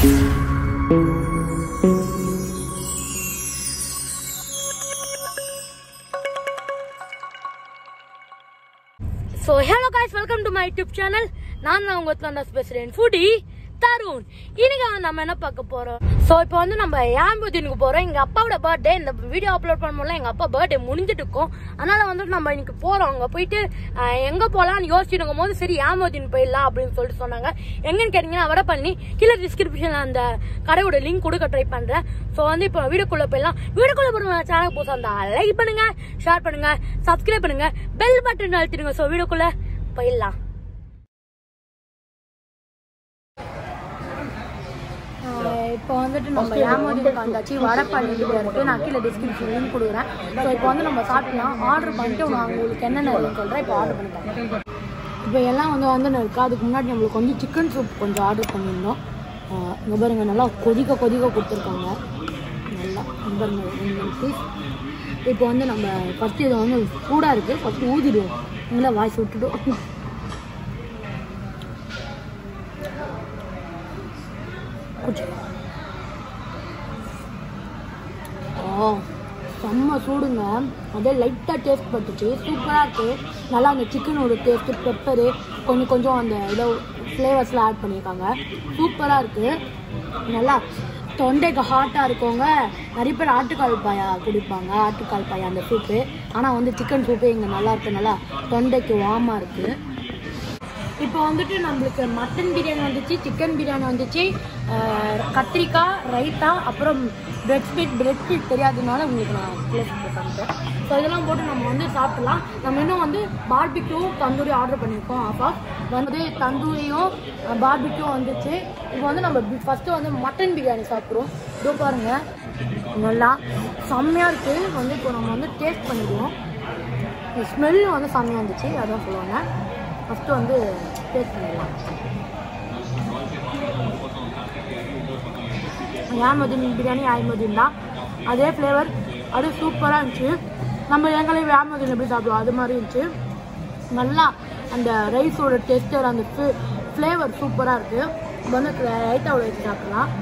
So hello guys welcome to my YouTube channel நான் தான் உங்க தந்தாஸ் பேசுறேன் ஃபுடி தருண் இன்னைக்கு வந்து நம்ம என்ன பார்க்க போறோம் ஸோ இப்போ வந்து நம்ம ஏம்புதீனுக்கு போறோம் எங்க அப்பாவோட பர்த்டே இந்த வீடியோ அப்லோட் பண்ணும்போது எங்க அப்பா பர்த்டே முடிஞ்சிட்டு இருக்கும் அதனால வந்துட்டு நம்ம இன்னைக்கு போறோம் அங்க போயிட்டு அஹ், எங்க போலாம்னு யோசிச்சுட்டு இருக்கும் போது சரி ஏம்புதீன் போயிடலாம் அப்படின்னு சொல்லிட்டு சொன்னாங்க எங்கன்னு கேட்டீங்கன்னா வட பண்ணி கீழே டிஸ்கிரிப்ஷன்ல அந்த கடையோட லிங்க் கொடுக்க ட்ரை பண்றேன் ஸோ வந்து இப்போ வீடியோக்குள்ள போயிடலாம் வீடியோக்குள்ள போகிற சேனல் புதுசாக இருந்தா லைக் பண்ணுங்க ஷேர் பண்ணுங்க சப்ஸ்கிரைப் பண்ணுங்க பெல் பட்டன் அழுத்திடுங்க ஸோ வீடியோக்குள்ள போயிடலாம் இப்போ வந்துட்டு நம்ம ஏமாதிரிக்கு வந்தாச்சு வடப்பாடி இருக்கு நான் கீழே டிஸ்கிரிப்ஷன் லிங்க் கொடுக்குறேன் ஸோ இப்போ வந்து நம்ம சாப்பிடலாம் ஆர்டர் பண்ணிட்டு நான் உங்களுக்கு என்னென்ன இருக்குன்னு சொல்கிறேன் இப்போ ஆர்டர் பண்ணிட்டேன் இப்போ எல்லாம் வந்து வந்து இருக்கு அதுக்கு முன்னாடி நம்மளுக்கு வந்து சிக்கன் சூப் கொஞ்சம் ஆர்டர் பண்ணியிருந்தோம் ஆஹ் இங்க பாருங்க நல்லா கொதிக்க கொதிக்க கொடுத்துருக்காங்க நல்லா இங்க பாருங்க ரெண்டு பீஸ் இப்போ வந்து நம்ம ஃபஸ்ட்டு இதை வந்து சூடாக இருக்குது ஃபஸ்ட்டு ஊதிடுவோம் நல்லா வாய்ஸ் விட்டுடும் குடிச்சு ஓ செம்ம சூடுங்க அப்படியே லைட்டாக டேஸ்ட் பட்டுச்சு சூப்பராக இருக்குது நல்லா அந்த சிக்கனோட டேஸ்ட்டு பெப்பரு கொஞ்சம் கொஞ்சம் அந்த ஏதோ ஃப்ளேவர்ஸ்லாம் ஆட் பண்ணியிருக்காங்க சூப்பராக இருக்குது நல்லா தொண்டைக்கு ஹாட்டாக இருக்கவங்க நிறைய பேர் ஆட்டுக்கால் பாயா குடிப்பாங்க ஆட்டுக்கால் பாயா அந்த சூப்பு ஆனால் வந்து சிக்கன் சூப்பு இங்கே நல்லா இருக்கு நல்லா தொண்டைக்கு வார்மாக இருக்குது இப்போ வந்துட்டு நம்மளுக்கு மட்டன் பிரியாணி வந்துச்சு சிக்கன் பிரியாணி வந்துச்சு அஹ், கத்திரிக்காய் ரைத்தா அப்புறம் பிரெட் ஸ்வீட் பிரெட் ஸ்வீட் தெரியாததுனால உங்களுக்கு நான் ப்ளேஸ் பண்ணிட்டேன் ஸோ இதெல்லாம் போட்டு நம்ம வந்து சாப்பிடலாம் நம்ம இன்னும் வந்து பார்பிக்யூ தந்தூரி ஆர்டர் பண்ணியிருக்கோம் ஆஃப் ஆஃப் வந்து தந்தூரியும் பார்பிக்யூ வந்துச்சு இப்போ வந்து நம்ம ஃபஸ்ட்டு வந்து மட்டன் பிரியாணி சாப்பிட்றோம் இதோ பாருங்க நல்லா செம்மையாக இருக்குது வந்து இப்போ நம்ம வந்து டேஸ்ட் பண்ணிடுவோம் ஸ்மெல் வந்து செம்மையாக இருந்துச்சு அதான் சொல்லுவாங்க ஃபஸ்ட்டு வந்து டேஸ்ட் பண்ணிடலாம் யாமதீன் பிரியாணி ஆய்மதீன் தான் அதே ஃப்ளேவர் அது சூப்பராக இருந்துச்சு நம்ம எங்களை யாமதீன் எப்படி சாப்பிடுவோம் அது மாதிரி இருந்துச்சு நல்லா அந்த ரைஸோட டெஸ்டர் அந்த ஃப்ளேவர் சூப்பராக இருக்குது இப்போ வந்து ரைட்டாவோட வச்சு சாப்பிடலாம்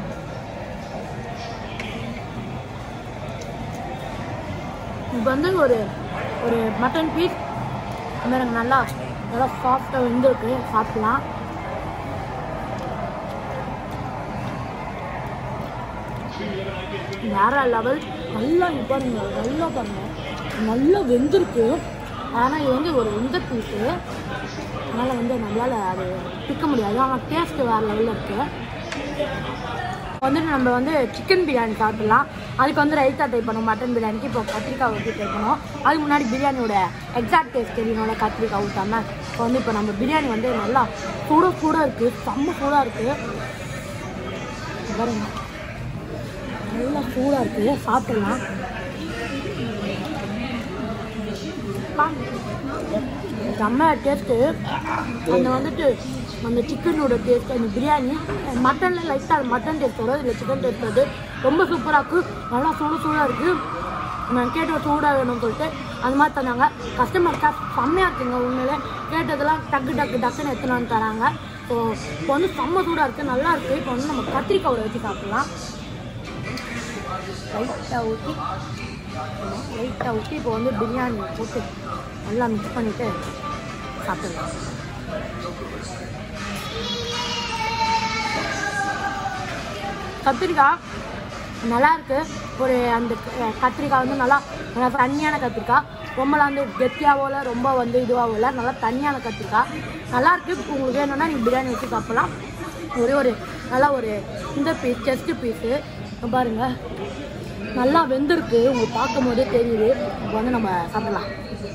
இப்போ வந்து ஒரு ஒரு மட்டன் பீஸ் எனக்கு நல்லா நல்லா சாஃப்டாக வெந்திருக்கு சாப்பிடலாம் வேற லெவல் நல்லா இங்க பாருங்க நல்லா பாருங்க நல்லா வெந்திருக்கு ஆனால் இது வந்து ஒரு வெந்த பீஸு அதனால் வந்து நம்மளால் அது பிக்க முடியாது ஆனால் டேஸ்ட்டு வேறு லெவலில் இருக்குது வந்துட்டு நம்ம வந்து சிக்கன் பிரியாணி சாப்பிடலாம் அதுக்கு வந்து ரைத்தா ட்ரை பண்ணோம் மட்டன் பிரியாணிக்கு இப்போ கத்திரிக்காய் ஊற்றி ட்ரை பண்ணோம் அதுக்கு முன்னாடி பிரியாணியோட எக்ஸாக்ட் டேஸ்ட் தெரியணும்ல கத்திரிக்காய் ஊற்றாம இப்போ வந்து இப்போ நம்ம பிரியாணி வந்து நல்லா சூட சூட இருக்குது செம்ம சூடாக இருக்குது பாருங்க நல்லா சூடாக இருக்குது சாப்பிடலாம் பா. செம்ம டேஸ்ட்டு அந்த வந்துட்டு அந்த சிக்கனோட டேஸ்ட் அந்த பிரியாணி மட்டனில் லைட்டாக மட்டன் டேஸ்ட் வரும் இதில் சிக்கன் டேஸ்ட் வருது ரொம்ப சூப்பராக இருக்குது நல்லா சூடு சூடாக இருக்குது நான் கேட்ட சூடாக வேணும்னு சொல்லிட்டு அந்த மாதிரி தந்தாங்க கஸ்டமர் கேர் செம்மையாக இருக்குங்க உண்மையிலே கேட்டதெல்லாம் டக்கு டக்கு டக்குன்னு எடுத்துன்னு வந்து தராங்க ஸோ இப்போ வந்து செம்ம சூடாக இருக்குது நல்லா இருக்குது இப்போ வந்து நம்ம கத்திரிக்காய் வச்சு சாப்பிடலாம் லைட்டாக ஊற்றி லைட்டாக ஊற்றி இப்போ வந்து பிரியாணி போட்டு நல்லா மிக்ஸ் பண்ணிவிட்டு சாப்பிடலாம் கத்திரிக்காய் நல்லா இருக்கு ஒரு அந்த க- கத்திரிக்காய் வந்து நல்லா நல்லா தண்ணியான கத்திரிக்காய் ரொம்பலாம் வந்து கெட்டியாவோ இல்லை ரொம்ப வந்து இதுவாகவோ இல்லை நல்லா தண்ணியான கத்திரிக்காய் நல்லா இருக்கு உங்களுக்கு வேணும்னா நீங்கள் பிரியாணி வச்சு சாப்பிடலாம் ஒரே ஒரு நல்லா ஒரு இந்த பீஸ் செஸ்ட் பீஸு பாருங்க நல்லா வெந்திருக்கு உங்களுக்கு பார்க்கும் போதே தெரியுது இப்போ வந்து நம்ம சாப்பிடலாம்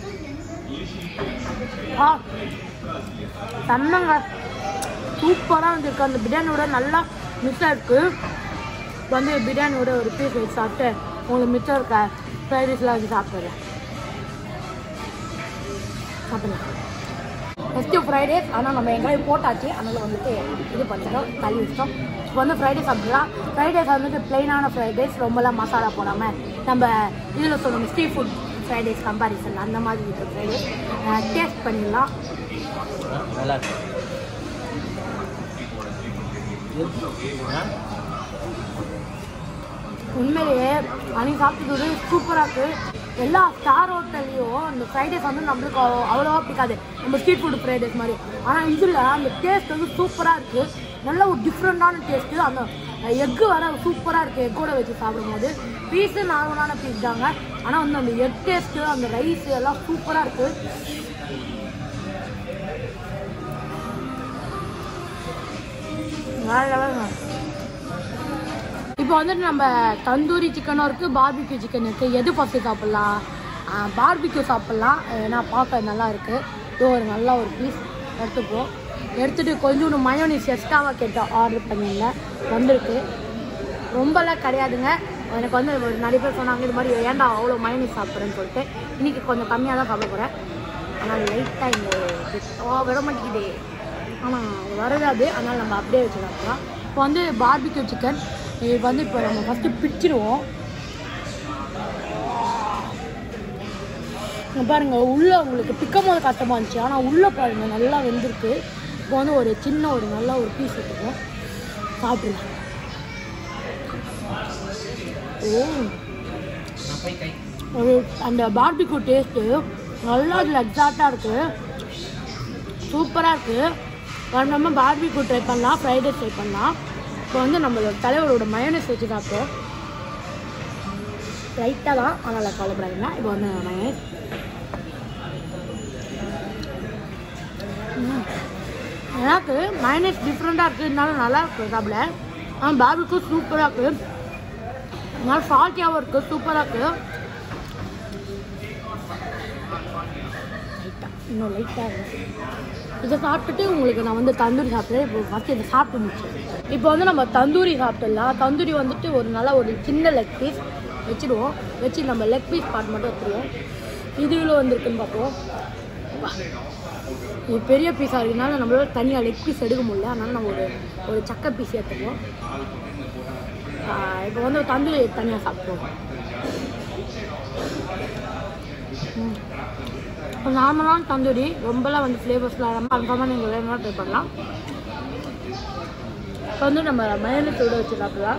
ஆ செம்மங்க சூப்பராக வந்துருக்கு அந்த பிரியாணியோட நல்லா மிஸ் ஆயிருக்கு இப்போ வந்து பிரியாணியோட ஒரு பீஸ் வச்சு சாப்பிட்டு உங்களுக்கு மிச்சம் இருக்க ஃப்ரைட் ரைஸ்லாம் வச்சு சாப்பிடுறேன் சாப்பிடுங்க ஃபஸ்ட்டு ஃப்ரைடே ஆனால் நம்ம எங்கேயும் போட்டாச்சு அதனால் வந்துட்டு இது பண்ணிட்டோம் கழுவி வச்சிட்டோம் இப்போ வந்து ஃப்ரைடே சாப்பிடலாம் ஃப்ரைடேஸ் வந்துட்டு பிளெயினான ஃப்ரைடேஸ் ரொம்பலாம் மசாலா போடாமல் நம்ம இதில் சொல்லணும் ஸ்ட்ரீட் ஃபுட் ஃப்ரைடேஸ் கம்பாரிசன் அந்த மாதிரி இருக்குது ஃப்ரைடேஸ் டேஸ்ட் பண்ணிடலாம் நல்லா இருக்கு உண்மையிலேயே அன்னைக்கு சாப்பிட்டது சூப்பராக இருக்கு எல்லா ஸ்டார் ஹோட்டல்லையும் அந்த ஃப்ரைட் ரைஸ் வந்து நம்மளுக்கு அவ்வளோ- அவ்வளோவா பிடிக்காது நம்ம ஸ்ட்ரீட் ஃபுட் ஃப்ரைட் ரைஸ் மாதிரி ஆனால் இதில் அந்த டேஸ்ட் வந்து சூப்பராக இருக்குது நல்ல ஒரு டிஃப்ரெண்ட்டான டேஸ்ட்டு அந்த எக்கு வர சூப்பராக இருக்குது எக்கோட வச்சு சாப்பிடும்போது பீஸு நார்மலான பீஸ் தாங்க ஆனால் வந்து அந்த எக் டேஸ்ட்டு அந்த ரைஸ் எல்லாம் சூப்பராக இருக்குது வேற லெவலுங்க இப்போ வந்துட்டு நம்ம தந்தூரி சிக்கனும் இருக்குது பார்பிக்யூ சிக்கன் இருக்குது எது ஃபஸ்ட்டு சாப்பிட்லாம் பார்பிக்யூ சாப்பிட்லாம் ஏன்னா பார்க்க நல்லா இருக்குது இது ஒரு நல்ல ஒரு பீஸ் எடுத்துப்போம் எடுத்துகிட்டு கொஞ்சோண்டு மயோனிஸ் எக்ஸ்ட்ராவாக கேட்டோம் ஆர்டர் பண்ணியிருந்தேன் வந்திருக்கு ரொம்பலாம் கிடையாதுங்க எனக்கு வந்து ஒரு நிறைய பேர் சொன்னாங்க இது மாதிரி ஏன்டா அவ்வளோ மயோனிஸ் சாப்பிட்றேன்னு சொல்லிட்டு இன்றைக்கி கொஞ்சம் கம்மியாக தான் சாப்பிட போகிறேன் ஆனால் லைட்டாக இந்த ஓ விட மாட்டேங்குதே ஆனால் வரதாது அதனால் நம்ம அப்படியே வச்சு சாப்பிடலாம் இப்போ வந்து பார்பிக்யூ சிக்கன் இது வந்து இப்போ நம்ம ஃபஸ்ட்டு பிச்சிடுவோம் இங்க பாருங்க உள்ள உங்களுக்கு பிக்கும் போது கஷ்டமா இருந்துச்சு ஆனால் உள்ள பாருங்க நல்லா வெந்திருக்கு இப்போ வந்து ஒரு சின்ன ஒரு நல்ல ஒரு பீஸ் எடுத்துக்கோம் சாப்பிடலாம் ஓ ஒரு அந்த பார்பிக்யூ டேஸ்ட்டு நல்லா இதில் எக்ஸாக்டாக இருக்குது சூப்பராக இருக்குது நம்ம பார்பிக்யூ ட்ரை பண்ணலாம் ஃப்ரைட் ரைஸ் ட்ரை பண்ணலாம் இப்போ வந்து நம்மளோட தலைவரோட மயோனைஸ் வச்சு சாப்பிட்டோம் லைட்டாக தான் அதனால் கவலைப்படாதீங்க இப்போ வந்து மயோனைஸ் ம். எனக்கு மைனஸ் டிஃப்ரெண்ட்டாக இருக்குதுனால நல்லா இருக்கு சாப்பிட ஆனால் பார்பிக்யூ சூப்பராக இருக்குது நல்லா சால்ட்டியாகவும் இருக்குது சூப்பராக இருக்குது லைட்டாக இன்னும் லைட்டாக இருக்கு இதை சாப்பிட்டுட்டு உங்களுக்கு நான் வந்து தந்தூரி சாப்பிட்றேன் இப்போ ஃபஸ்ட்டு இதை சாப்பிட்டு முடிச்சேன் இப்போ வந்து நம்ம தந்தூரி சாப்பிட்டுடலாம் தந்தூரி வந்துட்டு ஒரு நல்ல ஒரு சின்ன லெக் பீஸ் வச்சுடுவோம் வச்சு நம்ம லெக் பீஸ் பார்ட் மட்டும் எடுத்துருவோம் இது இவ்வளோ வந்திருக்குன்னு பார்ப்போம் வா. இது பெரிய பீஸாக இருக்கனால நம்மளால தனியாக லெக் பீஸ் எடுக்க முடியல அதனால நம்ம ஒரு ஒரு சக்கை பீஸ் எடுத்துக்குவோம் இப்போ வந்து தந்தூரி தனியாக சாப்பிடுவோம் ம். நார்மலான தந்தூரி ரொம்பலாம் வந்து ஃப்ளேவர்ஸ்லாம் கன்ஃபார்மாக நீங்கள் வேணும்னா ட்ரை பண்ணலாம் இப்போ வந்து நம்ம மயோனஸ் விட வச்சு சாப்பிடலாம்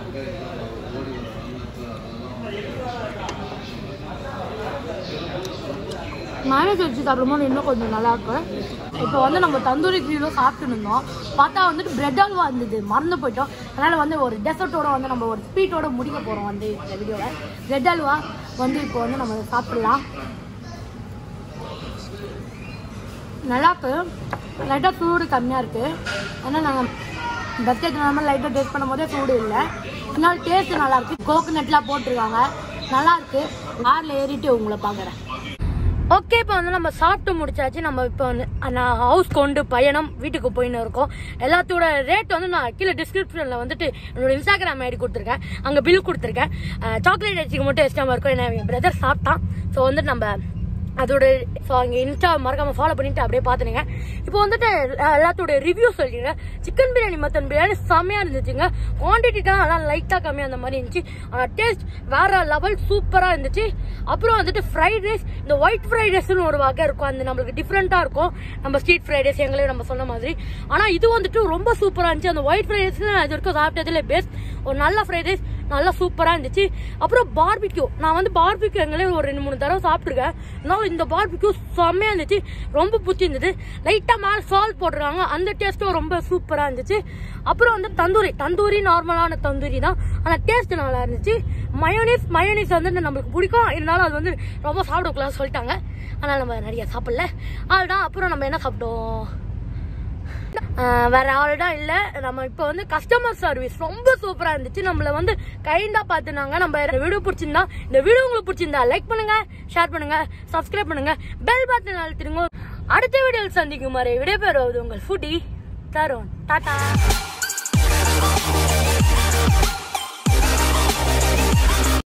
மயோனஸ் வச்சு சாப்பிடும்போது இன்னும் கொஞ்சம் நல்லா இருக்கும் இப்போ வந்து நம்ம தந்தூரி கிரீலோ சாப்பிட்டு இருந்தோம் பார்த்தா வந்துட்டு பிரெட் அல்வா இருந்தது மறந்து போயிட்டோம் அதனால் வந்து ஒரு டெசர்ட்டோட வந்து நம்ம ஒரு ஸ்வீட்டோட முடிக்க போகிறோம் வந்து இந்த வீடியோவில் பிரெட் அல்வா வந்து இப்போ வந்து நம்ம சாப்பிடலாம் நல்லா இருக்கு லைட்டாக சூடு கம்மியாக இருக்குது ஏன்னா நாங்கள் பஸ்கெட் நம்ம லைட்டாக டேஸ்ட் பண்ணும்போதே சூடு இல்லை அதனால டேஸ்ட் நல்லா இருக்கு கோகனட்லாம் போட்டிருக்காங்க நல்லா இருக்கு காரில் ஏறிட்டு உங்களை பார்க்குறேன் ஓகே இப்போ வந்து நம்ம சாப்பிட்டு முடிச்சாச்சு நம்ம இப்போ வந்து நான் ஹவுஸ் கொண்டு பயணம் வீட்டுக்கு போயின்னு இருக்கோம் எல்லாத்தோட ரேட் வந்து நான் கீழே டிஸ்கிரிப்ஷனில் வந்துட்டு என்னோட இன்ஸ்டாகிராம் ஐடி கொடுத்துருக்கேன் அங்கே பில் கொடுத்துருக்கேன் சாக்லேட் ஐஸ்க்கு மட்டும் எக்ஸ்ட்ரா இருக்கும் ஏன்னா என் பிரதர் சாப்பிட்டான் ஸோ வந்துட்டு நம்ம அதோட ஸோ அங்கே இன்ஸ்டா மறக்காம ஃபாலோ பண்ணிட்டு அப்படியே பார்த்துனுங்க இப்போ வந்துட்டு அஹ், எல்லாத்தோட ரிவ்யூ சொல்லிடுறேன் சிக்கன் பிரியாணி மட்டன் பிரியாணி செம்மையாக இருந்துச்சுங்க குவான்டிட்டி தான் ஆனால் லைட்டாக கம்மியாக அந்த மாதிரி இருந்துச்சு ஆனால் டேஸ்ட் வேற லெவல் சூப்பராக இருந்துச்சு அப்புறம் வந்துட்டு ஃப்ரைட் ரைஸ் இந்த ஒயிட் ஃப்ரைட் ரைஸ்னு ஒரு வகை இருக்கும் அந்த நம்மளுக்கு டிஃப்ரெண்ட்டாக இருக்கும் நம்ம ஸ்ட்ரீட் ஃப்ரைட் ரைஸ் எங்களையும் நம்ம சொன்ன மாதிரி ஆனால் இது வந்துட்டு ரொம்ப சூப்பராக இருந்துச்சு அந்த ஒயிட் ஃப்ரைட் ரைஸ் நான் இது வரைக்கும் சாப்பிட்டதுல பெஸ்ட் ஒரு நல்ல ஃப்ரைட் ரைஸ் நல்லா சூப்பராக இருந்துச்சு அப்புறம் பார்பிக்யூ நான் வந்து பார்பிக்யூ எங்களே ஒரு ரெண்டு மூணு தடவை சாப்பிட்ருக்கேன் இருந்தாலும் இந்த பார்பிக்யூ செம்மையாக இருந்துச்சு ரொம்ப பிடிச்சிருந்தது லைட்டாக மேலே சால்ட் போட்டிருக்காங்க அந்த டேஸ்ட்டும் ரொம்ப சூப்பராக இருந்துச்சு அப்புறம் வந்து தந்தூரி தந்தூரி நார்மலான தந்தூரி தான் ஆனால் டேஸ்ட் நல்லா இருந்துச்சு மயோனிஸ் மயோனிஸ் வந்து நம்மளுக்கு பிடிக்கும் இருந்தாலும் அது வந்து ரொம்ப சாப்பிடக்கூடாது சொல்லிட்டாங்க அதனால் நம்ம நிறைய சாப்பிடல அதுதான் அப்புறம் நம்ம என்ன சாப்பிட்டோம் ஆஹ் வேற ஆள்தான் இல்ல நம்ம இப்போ வந்து கஸ்டமர் சர்வீஸ் ரொம்ப சூப்பரா இருந்துச்சு நம்மள வந்து கைண்டா பார்த்துனாங்க நம்ம இந்த வீடியோ பிடிச்சிருந்தா இந்த வீடியோ உங்களுக்கு பிடிச்சிருந்தா லைக் பண்ணுங்க ஷேர் பண்ணுங்க சப்ஸ்கிரைப் பண்ணுங்க பெல் பட்டன் அழுத்திடுங்க அடுத்த வீடியோவில் சந்திக்கும் வரை விடைபெறுவது உங்கள் ஃபுடி தருண் டாடா